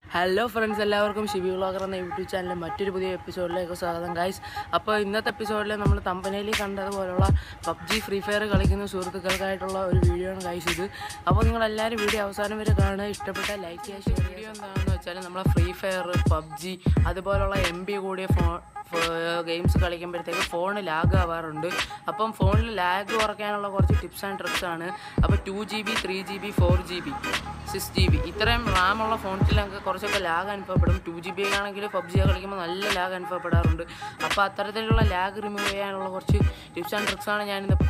hello friends എല്ലാവർക്കും Shibi vlogger എന്ന YouTube ചാനലിലെ മറ്റൊരു പുതിയ എപ്പിസോഡിലേക്ക് സ്വാഗതം ഗൈസ് അപ്പോൾ ഇന്നത്തെ എപ്പിസോഡിൽ നമ്മൾ തമ്പനയിൽ കണ്ടതുപോലുള്ള പബ്ജി ഫ്രീ ഫയർ കളിക്കുന്ന സുഹൃത്തുക്കൾക്കായിട്ടുള്ള ഒരു വീഡിയോ ആണ് ഗൈസ് ഇത് അപ്പോൾ നിങ്ങൾ എല്ലാവരും വീഡിയോ അവസാനം വരെ കാണുക ഇഷ്ടപ്പെട്ട ലൈക്ക് ചെയ്യുക ഷെയർ വീഡിയോ എന്താണെന്ന് വെച്ചാൽ നമ്മളെ ഫ്രീ ഫയർ പബ്ജി അതുപോലുള്ള എം ബി കൂടിയ ഫോൺ ഗെയിംസ് കളിക്കുമ്പോഴത്തേക്ക് ഫോൺ ലാഗ് ആവാറുണ്ട് അപ്പം ഫോണിൽ ലാഗ് കുറയ്ക്കാനുള്ള കുറച്ച് ടിപ്സ് ആൻഡ് ട്രിക്സ് ആണ് അപ്പോൾ two G B three G B four G B six G B ഇത്രയും റാമുള്ള ഫോൺസിലൊക്കെ കുറച്ചൊക്കെ ലാഗ് അനുഭവപ്പെടും ടു ജി ബി ആണെങ്കിൽ പബ്ജി കളിക്കുമ്പോൾ നല്ല ലാഗ് അനുഭവപ്പെടാറുണ്ട് അപ്പോൾ അത്തരത്തിലുള്ള ലാഗ് റിമൂവ് ചെയ്യാനുള്ള കുറച്ച് ടിപ്സ് ആൻഡ് ട്രിക്സ് ആണ് ഞാനിന്ന്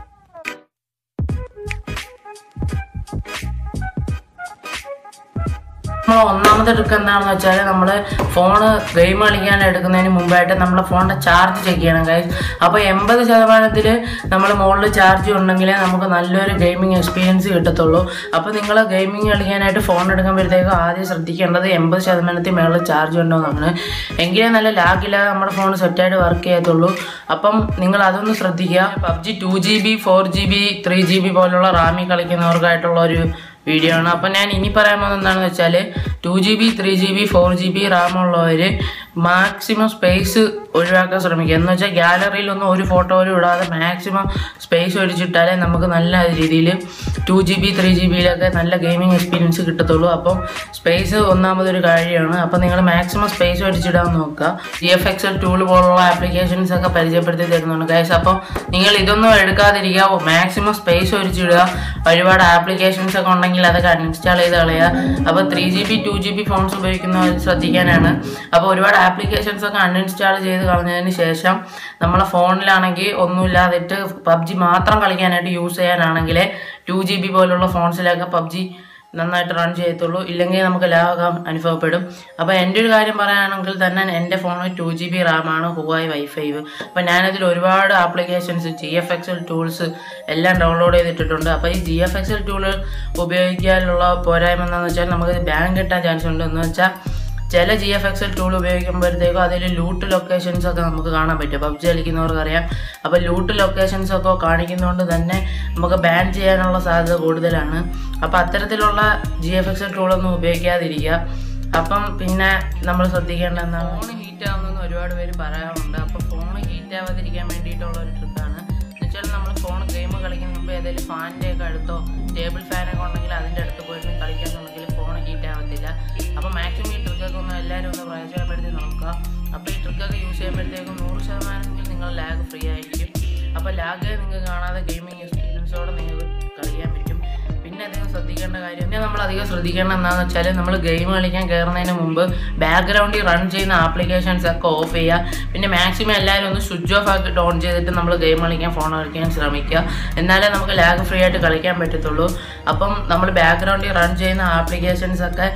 നമ്മൾ ഒന്നാമത്തെ ട്രിക്ക് എന്താണെന്ന് വെച്ചാൽ നമ്മൾ ഫോൺ ഗെയിം കളിക്കാൻ എടുക്കുന്നതിന് മുമ്പായിട്ട് നമ്മളെ ഫോണിൻ്റെ ചാർജ് ചെക്ക് ചെയ്യണം ഗൈസ് അപ്പോൾ എൺപത് ശതമാനത്തിൽ നമ്മൾ മുകളിൽ ചാർജ് ഉണ്ടെങ്കിലേ നമുക്ക് നല്ലൊരു ഗെയിമിംഗ് എക്സ്പീരിയൻസ് കിട്ടത്തുള്ളൂ അപ്പോൾ നിങ്ങൾ ഗെയിമിംഗ് കളിക്കാനായിട്ട് ഫോൺ എടുക്കുമ്പോഴത്തേക്കും ആദ്യം ശ്രദ്ധിക്കേണ്ടത് എൺപത് ശതമാനത്തിൽ മേളിൽ ചാർജ് ഉണ്ടോ എന്നാണ് എങ്കിലേ നല്ല ലാഗില്ലാതെ നമ്മുടെ ഫോൺ സെറ്റായിട്ട് വർക്ക് ചെയ്യത്തുള്ളൂ അപ്പം നിങ്ങൾ അതൊന്ന് ശ്രദ്ധിക്കുക PUBG two G B four G B three G B പോലുള്ള റാമി കളിക്കുന്നവർക്കായിട്ടുള്ള ഒരു വീഡിയോ ആണ് അപ്പോൾ ഞാൻ ഇനി പറയാൻ പോകുന്നത് എന്താണെന്ന് വെച്ചാൽ two G B three G B four G B RAM ഉള്ളവർ മാക്സിമം സ്പേസ് ഒഴിവാക്കാൻ ശ്രമിക്കുക എന്ന് വെച്ചാൽ ഗാലറിയിലൊന്നും ഒരു ഫോട്ടോ പോലും ഇടാതെ മാക്സിമം സ്പേസ് ഒഴിച്ചിട്ടാലേ നമുക്ക് നല്ല രീതിയിൽ two G B three G ബിയിലൊക്കെ നല്ല ഗെയിമിംഗ് എക്സ്പീരിയൻസ് കിട്ടത്തുള്ളൂ അപ്പം സ്പേസ് ഒന്നാമതൊരു കാര്യമാണ് അപ്പം നിങ്ങൾ മാക്സിമം സ്പേസ് ഒഴിച്ചിടാൻ നോക്കുക G F X L tool പോലുള്ള ആപ്ലിക്കേഷൻസ് ഒക്കെ പരിചയപ്പെടുത്തി തരുന്നുണ്ട് ഗൈസ് അപ്പം നിങ്ങൾ ഇതൊന്നും എടുക്കാതിരിക്കുക മാക്സിമം സ്പേസ് ഒഴിച്ചിടുക ഒരുപാട് ആപ്ലിക്കേഷൻസ് ഒക്കെ ഉണ്ടെങ്കിൽ അതൊക്കെ അൺഇൻസ്റ്റാൾ ചെയ്ത് കളയുക അപ്പോൾ three G B two G B phones ഉപയോഗിക്കുന്നവർ ശ്രദ്ധിക്കാനാണ് അപ്പോൾ ഒരുപാട് ആപ്ലിക്കേഷൻസ് ഒക്കെ അൺഇൻസ്റ്റാൾ ചെയ്ത് കളഞ്ഞതിന് ശേഷം നമ്മളെ ഫോണിലാണെങ്കിൽ ഒന്നുമില്ലാതിട്ട് പബ്ജി മാത്രം കളിക്കാനായിട്ട് യൂസ് ചെയ്യാനാണെങ്കിൽ ടു ജി ബി പോലുള്ള ഫോൺസിലൊക്കെ പബ്ജി നന്നായിട്ട് റൺ ചെയ്യത്തുള്ളൂ ഇല്ലെങ്കിൽ നമുക്ക് ലാഭം അനുഭവപ്പെടും അപ്പോൾ എൻ്റെ ഒരു കാര്യം പറയുകയാണെങ്കിൽ തന്നെ എൻ്റെ ഫോണിൽ ടു ജി ബി റാമാണ് ഹുവായി വൈഫൈവ് അപ്പോൾ ഞാനതിൽ ഒരുപാട് applications G F X L tools എല്ലാം ഡൗൺലോഡ് ചെയ്തിട്ടിട്ടുണ്ട് അപ്പോൾ ഈ G F X L tool ഉപയോഗിക്കാനുള്ള പോരായ്മ എന്താണെന്ന് വെച്ചാൽ നമുക്ക് ബാങ്ക് കിട്ടാൻ ചാൻസ് ഉണ്ട് എന്ന് വെച്ചാൽ ചില G F X L tool ഉപയോഗിക്കുമ്പോഴത്തേക്കും അതിൽ ലൂട്ട് ലൊക്കേഷൻസ് ഒക്കെ നമുക്ക് കാണാൻ പറ്റും പബ്ജി കളിക്കുന്നവർക്ക് അറിയാം അപ്പോൾ ലൂട്ട് ലൊക്കേഷൻസ് ഒക്കെ കാണിക്കുന്നതുകൊണ്ട് തന്നെ നമുക്ക് ബാൻ ചെയ്യാനുള്ള സാധ്യത കൂടുതലാണ് അപ്പോൾ അത്തരത്തിലുള്ള ജി എഫ് എക്സ് എൽ ടൂളൊന്നും ഉപയോഗിക്കാതിരിക്കുക അപ്പം പിന്നെ നമ്മൾ ശ്രദ്ധിക്കേണ്ട എന്താണ് ഫോൺ ഹീറ്റ് ആവുന്നെന്ന് ഒരുപാട് പേര് പറയാറുണ്ട് അപ്പോൾ ഫോൺ ഹീറ്റ് ആവാതിരിക്കാൻ വേണ്ടിയിട്ടുള്ള ഒരു ട്രിക്കാണ് എന്നുവെച്ചാൽ നമ്മൾ ഫോൺ ഗെയിം കളിക്കുന്ന മുമ്പ് ഏതെങ്കിലും ഫാനിൻ്റെ ഒക്കെ അടുത്തോ ടേബിൾ ഫാനൊക്കെ ഉണ്ടെങ്കിൽ അതിൻ്റെ അടുത്ത് പോയിട്ട് കളിക്കാന്നുണ്ടെങ്കിൽ ഫോൺ ഹീറ്റ് ആവത്തില്ല അപ്പോൾ മാക്സിമം ഈ ട്രിക്കൊക്കെ ഒന്ന് എല്ലാവരും ഒന്ന് പ്രയോജനപ്പെടുത്തി നോക്കുക അപ്പോൾ ഈ ട്രിക്കൊക്കെ യൂസ് ചെയ്യുമ്പോഴത്തേക്കും നൂറ് ശതമാനമെങ്കിൽ നിങ്ങൾ ലാഗ് ഫ്രീ ആയിരിക്കും അപ്പോൾ ലാഗ് നിങ്ങൾക്ക് കാണാതെ ഗെയിമിംഗ് എക്സ്പീരിയൻസോടെ നിങ്ങൾക്ക് കളിക്കാൻ പറ്റും പിന്നെ അധികം ശ്രദ്ധിക്കേണ്ട കാര്യം പിന്നെ നമ്മൾ അധികം ശ്രദ്ധിക്കേണ്ട എന്താണെന്ന് വെച്ചാൽ നമ്മൾ ഗെയിം കളിക്കാൻ കയറുന്നതിന് മുമ്പ് ബാക്ക്ഗ്രൗണ്ടിൽ റൺ ചെയ്യുന്ന ആപ്ലിക്കേഷൻസ് ഒക്കെ ഓഫ് ചെയ്യുക പിന്നെ മാക്സിമം എല്ലാവരും ഒന്ന് സ്വിച്ച് ഓഫ് ആക്കിയിട്ട് ഓൺ ചെയ്തിട്ട് നമ്മൾ ഗെയിം കളിക്കാൻ ഫോൺ കളിക്കാൻ ശ്രമിക്കുക എന്നാലേ നമുക്ക് ലാഗ് ഫ്രീ ആയിട്ട് കളിക്കാൻ പറ്റത്തുള്ളൂ അപ്പം നമ്മൾ ബാക്ക്ഗ്രൗണ്ടിൽ റൺ ചെയ്യുന്ന ആപ്ലിക്കേഷൻസ് ഒക്കെ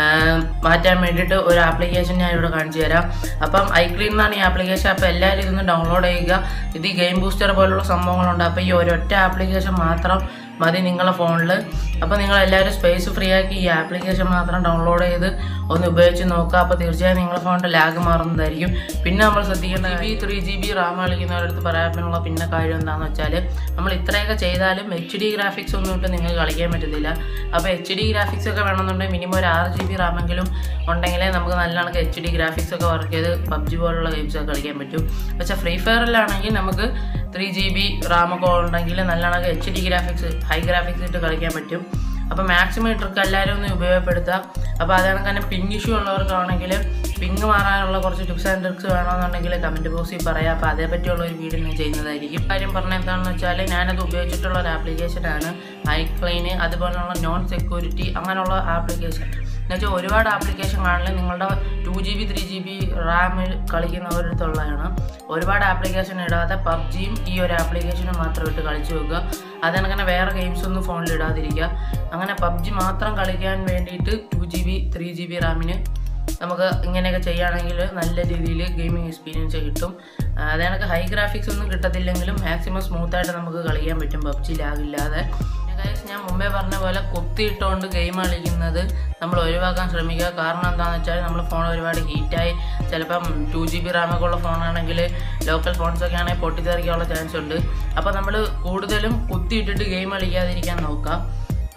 മാറ്റാൻ വേണ്ടിയിട്ട് ഒരു ആപ്ലിക്കേഷൻ ഞാൻ ഇവിടെ കാണിച്ചു തരാം അപ്പം ഐക്രീം എന്നാണ് ഈ ആപ്ലിക്കേഷൻ അപ്പോൾ എല്ലാവരും ഇതൊന്ന് ഡൗൺലോഡ് ചെയ്യുക ഇത് ഈ ഗെയിം ബൂസ്റ്റർ പോലുള്ള സംഭവങ്ങളുണ്ട് അപ്പോൾ ഈ ഒരൊറ്റ ആപ്ലിക്കേഷൻ മാത്രം മതി നിങ്ങളെ ഫോണിൽ അപ്പോൾ നിങ്ങൾ എല്ലാവരും സ്പേസ് ഫ്രീ ആക്കി ഈ ആപ്ലിക്കേഷൻ മാത്രം ഡൗൺലോഡ് ചെയ്ത് ഒന്ന് ഉപയോഗിച്ച് നോക്കുക അപ്പോൾ തീർച്ചയായും നിങ്ങളുടെ ഫോണിൻ്റെ ലാഗ് മാറുന്നതായിരിക്കും പിന്നെ നമ്മൾ ശ്രദ്ധിക്കേണ്ട G B three G B RAM കളിക്കുന്നവരടുത്ത് പറയാനുള്ള പിന്നെ കാര്യം എന്താണെന്ന് വെച്ചാൽ നമ്മൾ ഇത്രയൊക്കെ ചെയ്താലും എച്ച് ഡി ഗ്രാഫിക്സ് ഒന്നും ഇട്ട് നിങ്ങൾക്ക് കളിക്കാൻ പറ്റത്തില്ല അപ്പോൾ എച്ച് ഡി ഗ്രാഫിക്സ് ഒക്കെ വേണമെന്നുണ്ടെങ്കിൽ മിനിമം ഒരു ആറ് ജി ബി റാമെങ്കിലും ഉണ്ടെങ്കിലേ നമുക്ക് നല്ല കണക്ക് എച്ച് ഡി ഗ്രാഫിക്സ് ഒക്കെ വർക്ക് ചെയ്ത് പബ്ജി പോലുള്ള ഗെയിംസ് ഒക്കെ കളിക്കാൻ പറ്റും പക്ഷേ ഫ്രീ ഫയറിലാണെങ്കിൽ നമുക്ക് ത്രീ ജി ബി റാമൊക്കെ ഉണ്ടെങ്കിൽ നല്ല കണക്ക് H D graphics high graphics ഇട്ട് കളിക്കാൻ പറ്റും അപ്പോൾ മാക്സിമം ഈ ട്രിക്ക് എല്ലാവരും ഒന്ന് ഉപയോഗപ്പെടുത്താം അപ്പോൾ അത് കണക്ക് പിങ് ഇഷ്യൂ ഉള്ളവർക്കാണെങ്കിൽ പിങ് മാറാനുള്ള കുറച്ച് ടിപ്സ് ആൻഡ് ട്രിക്സ് വേണമെന്നുണ്ടെങ്കിൽ കമൻറ്റ് ബോക്സിൽ പറയാം അപ്പോൾ അതേപറ്റിയുള്ള ഒരു വീഡിയോ ഞാൻ ചെയ്യുന്നതായിരിക്കും കാര്യം പറഞ്ഞ എന്താണെന്ന് വെച്ചാൽ ഞാനത് ഉപയോഗിച്ചിട്ടുള്ള ഒരു ആപ്ലിക്കേഷനാണ് ഐക്ലൈന് അതുപോലുള്ള നോൺ സെക്യൂരിറ്റി അങ്ങനെയുള്ള ആപ്ലിക്കേഷൻ എന്നുവെച്ചാൽ ഒരുപാട് ആപ്ലിക്കേഷൻ കാണില്ല നിങ്ങളുടെ two G B three G B റാമിൽ കളിക്കുന്നവരടുത്തുള്ളതാണ് ഒരുപാട് ആപ്ലിക്കേഷൻ ഇടാതെ പബ്ജിയും ഈ ഒരു ആപ്ലിക്കേഷനും മാത്രം ഇട്ട് കളിച്ചു വെക്കുക അതങ്ങനെ വേറെ ഗെയിംസ് ഒന്നും ഫോണിൽ ഇടാതിരിക്കുക അങ്ങനെ പബ്ജി മാത്രം കളിക്കാൻ വേണ്ടിയിട്ട് two G B three G B റാമിന് നമുക്ക് ഇങ്ങനെയൊക്കെ ചെയ്യുകയാണെങ്കിൽ നല്ല രീതിയിൽ ഗെയിമിംഗ് എക്സ്പീരിയൻസ് കിട്ടും അതേണക്ക് ഹൈ ഗ്രാഫിക്സ് ഒന്നും കിട്ടത്തില്ലെങ്കിലും മാക്സിമം സ്മൂത്തായിട്ട് നമുക്ക് കളിക്കാൻ പറ്റും പബ്ജി ലാഗില്ലാതെ ഗൈസ് ഞാൻ മുമ്പേ പറഞ്ഞ പോലെ കുത്തിയിട്ടുകൊണ്ട് ഗെയിം കളിക്കുന്നത് നമ്മൾ ഒഴിവാക്കാൻ ശ്രമിക്കുക കാരണം എന്താണെന്ന് വെച്ചാൽ നമ്മൾ ഫോൺ ഒരുപാട് ഹീറ്റായി ചിലപ്പം ടു ജി ബി റാമൊക്കെ ഉള്ള ഫോണാണെങ്കിൽ ലോക്കൽ ഫോൺസൊക്കെ ആണെങ്കിൽ പൊട്ടിത്തെറിക്കാനുള്ള ചാൻസ് ഉണ്ട് അപ്പോൾ നമ്മൾ കൂടുതലും കുത്തിയിട്ടിട്ട് ഗെയിം കളിക്കാതിരിക്കാൻ നോക്കാം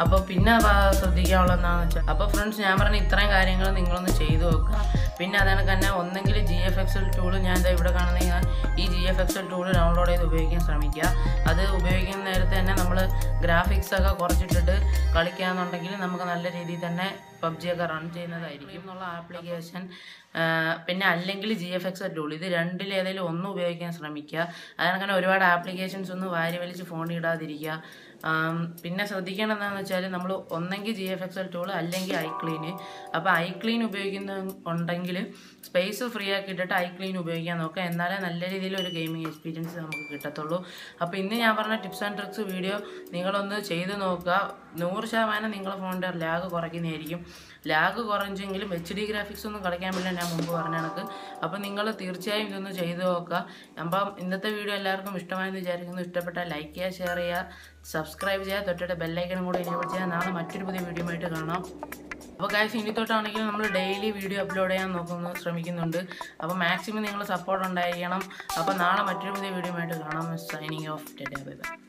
അപ്പോൾ പിന്നെ പ- ശ്രദ്ധിക്കാനുള്ളത് എന്താണെന്ന് വെച്ചാൽ അപ്പോൾ ഫ്രണ്ട്സ് ഞാൻ പറഞ്ഞ ഇത്രയും കാര്യങ്ങൾ നിങ്ങളൊന്ന് ചെയ്തു നോക്കുക പിന്നെ അതാണ് തന്നെ ഒന്നെങ്കിൽ G F X L tool ഞാൻ ദാ ഇവിടെ കാണുന്ന ഞാൻ ഈ G F X L tool download ചെയ്ത് ഉപയോഗിക്കാൻ ശ്രമിക്കുക അത് ഉപയോഗിക്കുന്ന നേരത്തെ തന്നെ നമ്മൾ ഗ്രാഫിക്സ് ഒക്കെ കുറച്ചിട്ടിട്ട് കളിക്കുകയെന്നുണ്ടെങ്കിൽ നമുക്ക് നല്ല രീതിയിൽ തന്നെ പബ്ജി ഒക്കെ റൺ ചെയ്യുന്നതായിരിക്കും എന്നുള്ള ആപ്ലിക്കേഷൻ പിന്നെ അല്ലെങ്കിൽ ജി എഫ് എക്സ് ടൂൾ ഇത് രണ്ടിലേതെങ്കിലും ഒന്ന് ഉപയോഗിക്കാൻ ശ്രമിക്കുക അതിനങ്ങനെ ഒരുപാട് ആപ്ലിക്കേഷൻസ് ഒന്ന് വാരി വലിച്ച് ഫോണിൽ ഇടാതിരിക്കുക ആം, പിന്നെ ശ്രദ്ധിക്കേണ്ടത് എന്താണെന്ന് വെച്ചാൽ നമ്മൾ ഒന്നെങ്കിൽ G F X L tool അല്ലെങ്കിൽ ഐക്ലീന് അപ്പോൾ ഐക്ലീൻ ഉപയോഗിക്കുന്ന ഉണ്ടെങ്കിൽ സ്പേസ് ഫ്രീ ആക്കി ഇട്ടിട്ട് ഐക്ലീൻ ഉപയോഗിക്കാൻ നോക്കുക എന്നാലേ നല്ല രീതിയിൽ ഒരു ഗെയിമിംഗ് എക്സ്പീരിയൻസ് നമുക്ക് കിട്ടത്തുള്ളൂ അപ്പോൾ ഇന്ന് ഞാൻ പറഞ്ഞ ടിപ്സ് ആൻഡ് ട്രിക്സ് വീഡിയോ നിങ്ങളൊന്ന് ചെയ്ത് നോക്കുക നൂറ് ശതമാനം നിങ്ങളുടെ ഫോണിൻ്റെ ലാഗ് കുറയ്ക്കുന്നതായിരിക്കും ലാഗ് കുറഞ്ഞെങ്കിലും എച്ച് ഡി ഗ്രാഫിക്സ് ഒന്നും കളിക്കാൻ പറ്റില്ല ഞാൻ മുമ്പ് പറഞ്ഞ കണക്ക് അപ്പോൾ നിങ്ങൾ തീർച്ചയായും ഇതൊന്ന് ചെയ്ത് നോക്കുക അപ്പം ഇന്നത്തെ വീഡിയോ എല്ലാവർക്കും ഇഷ്ടമായെന്ന് വിചാരിക്കുന്നു ഇഷ്ടപ്പെട്ടാൽ ലൈക്ക് ചെയ്യുക ഷെയർ ചെയ്യുക സബ്സ്ക്രൈബ് ചെയ്യുക തൊട്ടിട്ട് ബെല്ലൈക്കനും കൂടെ എനേബിൾ ചെയ്യുക നാളെ മറ്റൊരു പുതിയ വീഡിയോ ആയിട്ട് കാണാം അപ്പോൾ കാശ് ഇനി തൊട്ടാണെങ്കിൽ നമ്മൾ ഡെയിലി വീഡിയോ അപ്ലോഡ് ചെയ്യാൻ നോക്കുന്നു ശ്രമിക്കുന്നുണ്ട് അപ്പോൾ മാക്സിമം നിങ്ങൾ സപ്പോർട്ട് ഉണ്ടായിരിക്കണം അപ്പോൾ നാളെ മറ്റൊരു പുതിയ വീഡിയോ ആയിട്ട് കാണാം സൈനിങ് ഓഫ് ബൈ ബൈ